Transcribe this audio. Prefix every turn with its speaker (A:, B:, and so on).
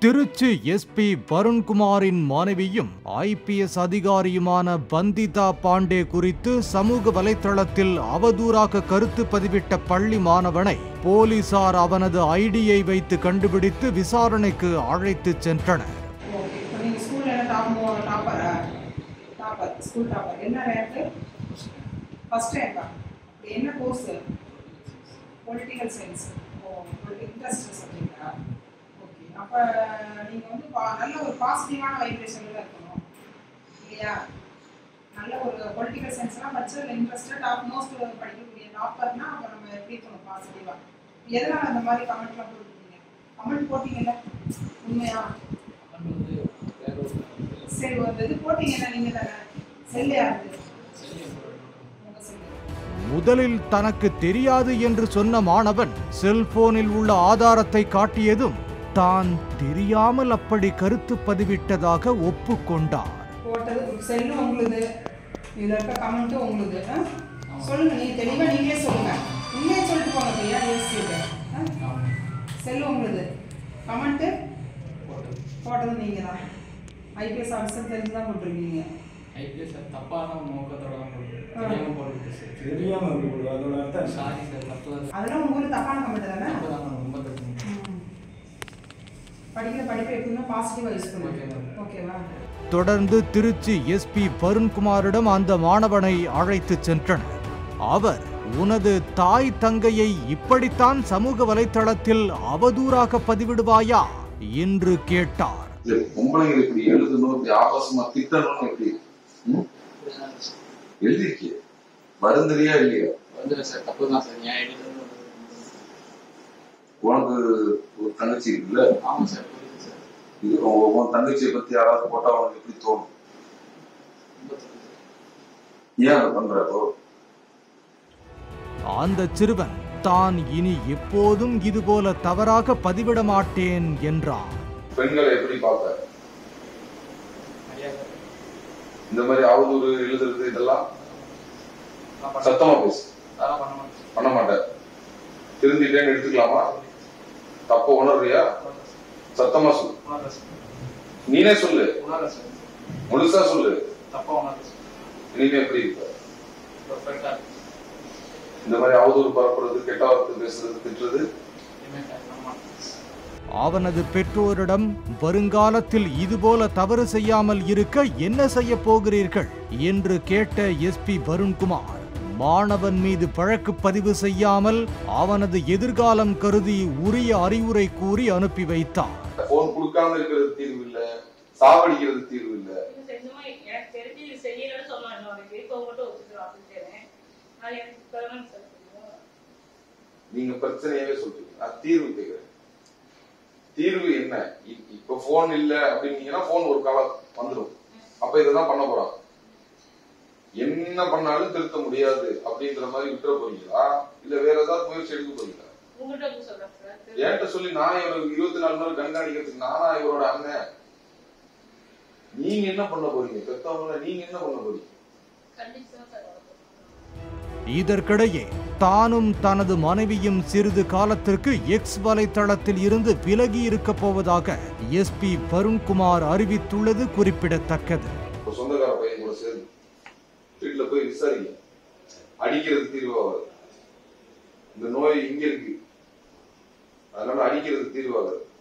A: Trichy SP வருண்குமாரின் மனைவியும் IPS அதிகாரியுமான பந்திதா பாண்டே குறித்து சமூக வலைத்தளத்தில் அவதூறாக கருத்து பதிவிட்ட பள்ளி மாணவனை போலீசார் அவனது ஐடியை வைத்து கண்டுபிடித்து விசாரணைக்கு அழைத்துச் சென்றனர்
B: ஓகே இப்போ நீங்கள் ஸ்கூலில் என்ன டாப் மோ டாப்பரா டாப்பர் ஸ்கூல் டாப்பர் என்ன ரேங்க்கு ஃபஸ்ட் ரேங்கா அப்படி என்ன கோர்ஸு பொலிட்டிக்கல் சயின்ஸ் ஓ இன்ட்ரெஸ்ட் சப்ஜெக்டா ஓகே அப்போ நீங்கள் வந்து பா நல்ல ஒரு பாசிட்டிவான வைப்ரேஷனில் இருக்கணும் இல்லையா நல்ல ஒரு பொலிட்டிக்கல் சயின்ஸ்லாம் படிச்சதில் இன்ட்ரெஸ்ட்டாக டாப் மோஸ்ட் படிக்கக்கூடிய டாப்பர்னா அப்போ நம்ம எப்படி இருக்கணும் பாசிட்டிவாக எதனால் அந்த மாதிரி கமெண்ட்லாம் போட்டுருக்கீங்க கமெண்ட் போட்டீங்கல்ல உண்மையா சரி ஒரு இது போட்டீங்கன்னா நீங்க தானே செல்லு யாருது உங்க செல்லு
A: முதலில் தனக்கு தெரியாது என்று சொன்ன மாணவன் செல்போனில் உள்ள ஆதாரத்தை காட்டியதும் தான் தெரியாமல் அப்படி கருத்து பதிவிட்டதாக ஒப்புக்கொண்டார்
B: போட்டது செல்லு உங்களுது இதுல இருக்க கமெண்ட்டும் உங்களுது ஆ? சொல்லுங்க நீ தெளிவா நீங்களே சொல்லுங்க உண்மையை சொல்லிட்டு போங்க ஐயா யோசிச்சுட்டு செல்லு உங்களுது கமெண்ட்டு போட்டது நீங்க தான் ஐபிஎஸ் ஆஃபீஸர் தெரிஞ்சு தான் போட்டிருக்கீங்க
C: ஐபிஎஸ் சார் தப்பான நோக்கத்தோட தான் போடுறது தெரியாம போடுறது சார்
D: தெரியாம இருக்கு அதோட அர்த்தம்
C: சாரி சார் தப்பு தான்
B: அதெல்லாம் உங்க ஊர் தப்பான கமெண்ட் தானே
C: தப்பு தான் மேம் ரொம்ப தப்பு
B: ம். படிக்கிற படிப்பை எப்பவுமே பாசிட்டிவா யூஸ்
C: Okay,
B: பண்ணுங்க
C: ma'am.
B: ஓகேவா
A: தொடர்ந்து திருச்சி எஸ்பி வருண்குமாரிடம் அந்த மாணவனை அழைத்துச் சென்றனர் அவர் உனது தாய் தங்கையை இப்படித்தான் சமூக வலைத்தளத்தில் அவதூறாக பதிவிடுவாயா என்று கேட்டார்
E: இல்ல பொம்பளைங்க இப்படி எழுதணும் இப்படி ஆபாசமா திட்டணும்னு எப்படி ம்? எழுதிருக்கிய வருந்தறியா இல்லையா
C: வந்து சார் தப்பு தான் சார் ஏன் ஐடி
E: உனக்கு ஒரு தங்கச்சி இருக்குல்ல
C: ஆமாம் சார் புரியுது சார்
E: இது உன் உன் தங்கச்சியை பத்தி யாராவது போட்டா உனக்கு எப்படி தோணும்
C: ரொம்ப தப்பு சார்
E: ஏன் அதை பண்ற அப்போ
A: அந்த சிறுவன் தான் இனி எப்போதும் இதுபோல தவறாக பதிவிட மாட்டேன் என்றான்
E: பெண்களை எப்படி பார்க்க
C: நிறையா சார்
E: இந்த மாதிரி அவதூறு எழுதுறது இதெல்லாம்
C: நான் பண்ண
E: சத்தமா பேசு
C: அதெல்லாம் பண்ண மாட்டேன் சார்.
E: பண்ண மாட்டேன் திருந்திட்டேன்னு எடுத்துக்கலாமா தப்ப உணர்றியா சத்தமா சொல்லு
C: உணர்றேன் சார்
E: நீனே சொல்லு
C: உணர்றேன் சார்
E: முழுசா சொல்லு
C: தப்பா உணர்றேன் சார்
E: இனிமே எப்படி இருக்க
C: பர்ஃபெக்டாக இருக்கு
E: இந்த மாதிரி அவதூறு பரப்புறது கெட்ட வார்த்தை பேசுறது திட்டுறது
C: இனிமேல் பண்ண மாட்டேன் சார்
A: அவனது பெற்றோரிடம் வருங்காலத்தில் இதுபோல தவறு செய்யாமல் இருக்க என்ன செய்ய போகிறீர்கள் என்று கேட்ட எஸ்பி வருண்குமார் மாணவன் மீது வழக்கு பதிவு செய்யாமல் அவனது எதிர்காலம் கருதி உரிய அறிவுரை கூறி அனுப்பி வைத்தார்
E: போன் கொடுக்காம இருக்கிறது தீர்வு இல்ல சாவடிக்கிறது தீர்வு இல்ல
F: இது செஞ்சோமா எனக்கு தெரிஞ்சு இது செய்யலன்னு சொன்னோம் இன்னொரு இப்போ மட்டும் ஒத்துக்கிறோம் அப்படின்னு அது எனக்கு தரணும் சார் தெரியும்
E: நீங்க பிரச்சனையவே சொல்றீங்க நான் தீர்வு கேக்குறேன் தீர்வு என்ன இ- இப்ப போன் இல்ல அப்படின்னீங்கன்னா போன் ஒரு காலம் வந்துடும் அப்ப இததான் பண்ண போறாங்க என்ன பண்ணாலும் திருத்த முடியாது அப்படின்ற மாதிரி விட்டுற போறீங்களா இல்ல வேற ஏதாவது முயற்சி எடுக்க போறீங்களா
F: உங்கள்கிட்ட வந்து சொல்றேன் சார்
E: ஏன்ட்ட சொல்லி நான் இவரை இருபத்தி நாலு நாள் கண்காணிக்கிறதுக்கு நானா இவரோட அண்ணன் நீங்க என்ன பண்ண போறீங்க பெத்தவங்கள நீங்க என்ன பண்ண போறீங்க
F: கண்டிச்சு தான் சார் வளர்க்கணும்.
A: இதற்கிடையே தானும் தனது மனைவியும் சிறிது காலத்திற்கு எக்ஸ் வலைத்தளத்தில் இருந்து விலகி இருக்கப் போவதாக எஸ்பி வருண்குமார் அறிவித்துள்ளது குறிப்பிடத்தக்கது
E: இப்ப சொந்தக்கார பையன் கூட சேர்ந்து வீட்டுல போய் விசாரிங்க அடிக்கிறது தீர்வாகாது இந்த நோய் இங்க இருக்கு அதனால அடிக்கிறது தீர்வாகாது